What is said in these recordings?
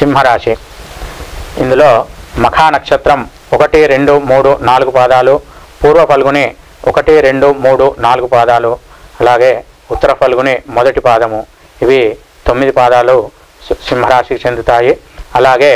సింహరాశి ఇందులో మఖా నక్షత్రం ఒకటి రెండు మూడు నాలుగు పాదాలు పూర్వ ఫల్గుని ఒకటి రెండు మూడు నాలుగు పాదాలు అలాగే ఉత్తర ఫల్గుని మొదటి పాదము ఇవి తొమ్మిది పాదాలు సి- సింహరాశికి చెందుతాయి అలాగే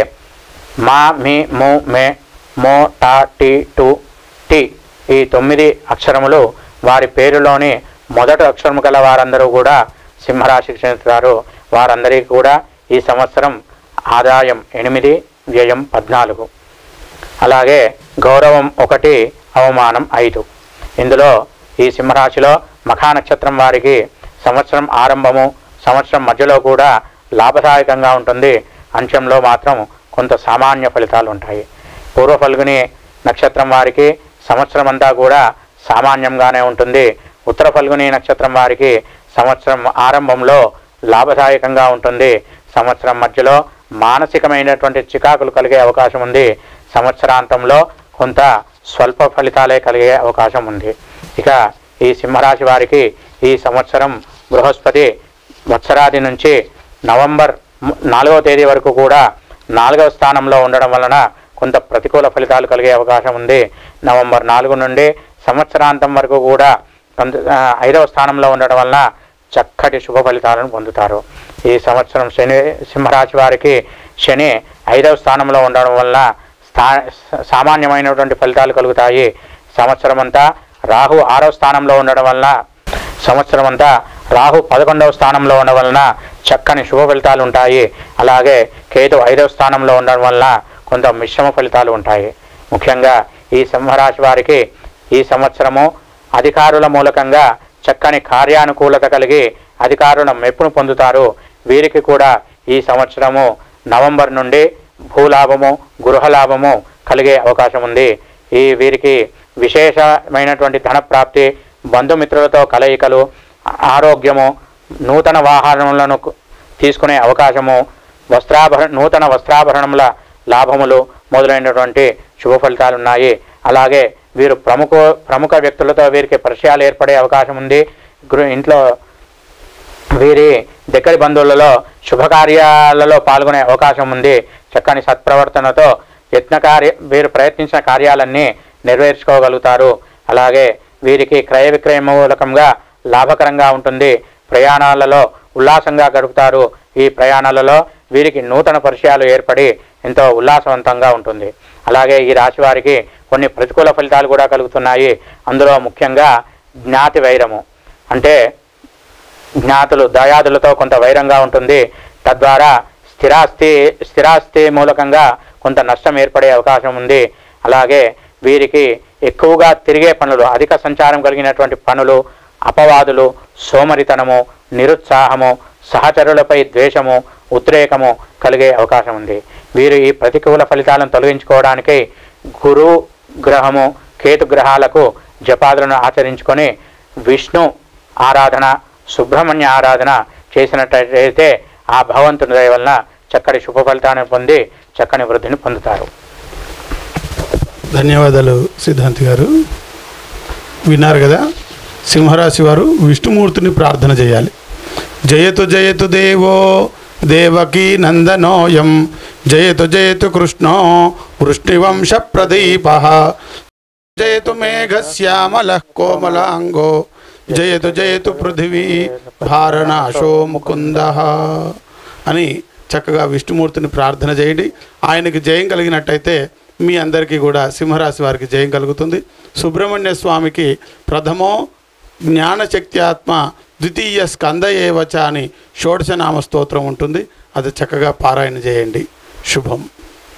మా మీ ము మే మో టా టి టు టి ఈ తొమ్మిది అక్షరములు వారి పేరులోని మొదటి అక్షరము గల వారందరూ కూడా సింహరాశికి చెందుతారు వారందరికీ కూడా ఈ సంవత్సరం ఆదాయం ఎనిమిది వ్యయం పద్నాలుగు అలాగే గౌరవం ఒకటి అవమానం ఐదు ఇందులో ఈ సింహరాశిలో మఖా నక్షత్రం వారికి సంవత్సరం ఆరంభము సంవత్సరం మధ్యలో కూడా లాభదాయకంగా ఉంటుంది అంత్యంలో మాత్రం కొంత సామాన్య ఫలితాలు ఉంటాయి పూర్వ ఫల్గుని నక్షత్రం వారికి సంవత్సరం అంతా కూడా సామాన్యంగానే ఉంటుంది ఉత్తర ఫల్గుని నక్షత్రం వారికి సంవత్సరం ఆరంభంలో లాభదాయకంగా ఉంటుంది సంవత్సరం మధ్యలో మానసికమైనటువంటి చికాకులు కలిగే అవకాశం ఉంది సంవత్సరాంతంలో కొంత స్వల్ప ఫలితాలే కలిగే అవకాశం ఉంది ఇక ఈ సింహరాశి వారికి ఈ సంవత్సరం బృహస్పతి వత్సరాది నుంచి నవంబర్ ము- నాలుగవ తేదీ వరకు కూడా నాలుగవ స్థానంలో ఉండడం వలన కొంత ప్రతికూల ఫలితాలు కలిగే అవకాశం ఉంది నవంబర్ నాలుగు నుండి సంవత్సరాంతం వరకు కూడా కొంత ఆ, ఐదవ స్థానంలో ఉండడం వలన చక్కటి శుభ ఫలితాలను పొందుతారు ఈ సంవత్సరం శని సింహరాశి వారికి శని ఐదవ స్థానంలో ఉండడం వల్ల స్థా సామాన్యమైనటువంటి ఫలితాలు కలుగుతాయి సంవత్సరం అంతా రాహు ఆరో స్థానంలో ఉండడం వలన సంవత్సరం అంతా రాహు పదకొండవ స్థానంలో ఉండడం వలన చక్కని శుభ ఫలితాలు ఉంటాయి అలాగే కేతు ఐదవ స్థానంలో ఉండడం వలన కొంత మిశ్రమ ఫలితాలు ఉంటాయి ముఖ్యంగా ఈ సింహరాశి వారికి ఈ సంవత్సరము అధికారుల మూలకంగా చక్కని కార్యానుకూలత కలిగి అధికారుల మెప్పును పొందుతారు వీరికి కూడా ఈ సంవత్సరము నవంబర్ నుండి భూలాభము గృహలాభము కలిగే అవకాశం ఉంది ఈ వీరికి విశేషమైనటువంటి ధన ప్రాప్తి బంధుమిత్రులతో కలయికలు ఆరోగ్యము నూతన వాహనములను కు- తీసుకునే అవకాశము వస్త్రాభరణ నూతన వస్త్రాభరణముల లాభములు మొదలైనటువంటి శుభ ఫలితాలు ఉన్నాయి అలాగే వీరు ప్రముఖ ప్రముఖ వ్యక్తులతో వీరికి పరిచయాలు ఏర్పడే అవకాశం ఉంది గృహ ఇంట్లో వీరి దగ్గరి బంధువులలో శుభకార్యాలలో పాల్గొనే అవకాశం ఉంది చక్కని సత్ప్రవర్తనతో యత్న కార్య వీరు ప్రయత్నించిన కార్యాలన్నీ నెరవేర్చుకోగలుగుతారు అలాగే వీరికి క్రయ విక్రయ మూలకంగా లాభకరంగా ఉంటుంది ప్రయాణాలలో ఉల్లాసంగా గడుపుతారు ఈ ప్రయాణాలలో వీరికి నూతన పరిచయాలు ఏర్పడి ఎంతో ఉల్లాసవంతంగా ఉంటుంది అలాగే ఈ రాశి వారికి కొన్ని ప్రతికూల ఫలితాలు కూడా కలుగుతున్నాయి అందులో ముఖ్యంగా జ్ఞాతి వైరము అంటే జ్ఞాతులు దయాదులతో కొంత వైరంగా ఉంటుంది తద్వారా స్థిరాస్తి స్థిరాస్తి మూలకంగా కొంత నష్టం ఏర్పడే అవకాశం ఉంది అలాగే వీరికి ఎక్కువగా తిరిగే పనులు అధిక సంచారం కలిగినటువంటి పనులు అపవాదులు సోమరితనము నిరుత్సాహము సహచరులపై ద్వేషము ఉద్రేకము కలిగే అవకాశం ఉంది వీరు ఈ ప్రతికూల ఫలితాలను తొలగించుకోవడానికి గురు గ్రహము కేతు గ్రహాలకు జపాదులను ఆచరించుకొని విష్ణు ఆరాధన సుబ్రహ్మణ్య ఆరాధన చేసినట్లయితే ఆ భగవంతుని దయ వలన చక్కటి శుభ ఫలితాన్ని పొంది చక్కని వృద్ధిని పొందుతారు ధన్యవాదాలు సిద్ధాంతి గారు విన్నారు కదా సింహరాశి వారు విష్ణుమూర్తిని ప్రార్థన చేయాలి జయతు జయతు దేవో దేవకీ నందనోయం జయతు జయతు కృష్ణో వృష్ణివంశ ప్రదీప జయతు మేఘశ్యామల కోమలాంగో జయతు జయతు పృథివీ భారణాశో ముకుంద అని చక్కగా విష్ణుమూర్తిని ప్రార్థన చేయండి ఆయనకి జయం కలిగినట్టయితే మీ అందరికీ కూడా సింహరాశి వారికి జయం కలుగుతుంది సుబ్రహ్మణ్య స్వామికి ప్రథమో జ్ఞానశక్త్యాత్మ ద్వితీయ స్కంద ఏవచ అని షోడశనామ స్తోత్రం ఉంటుంది అది చక్కగా పారాయణ చేయండి శుభం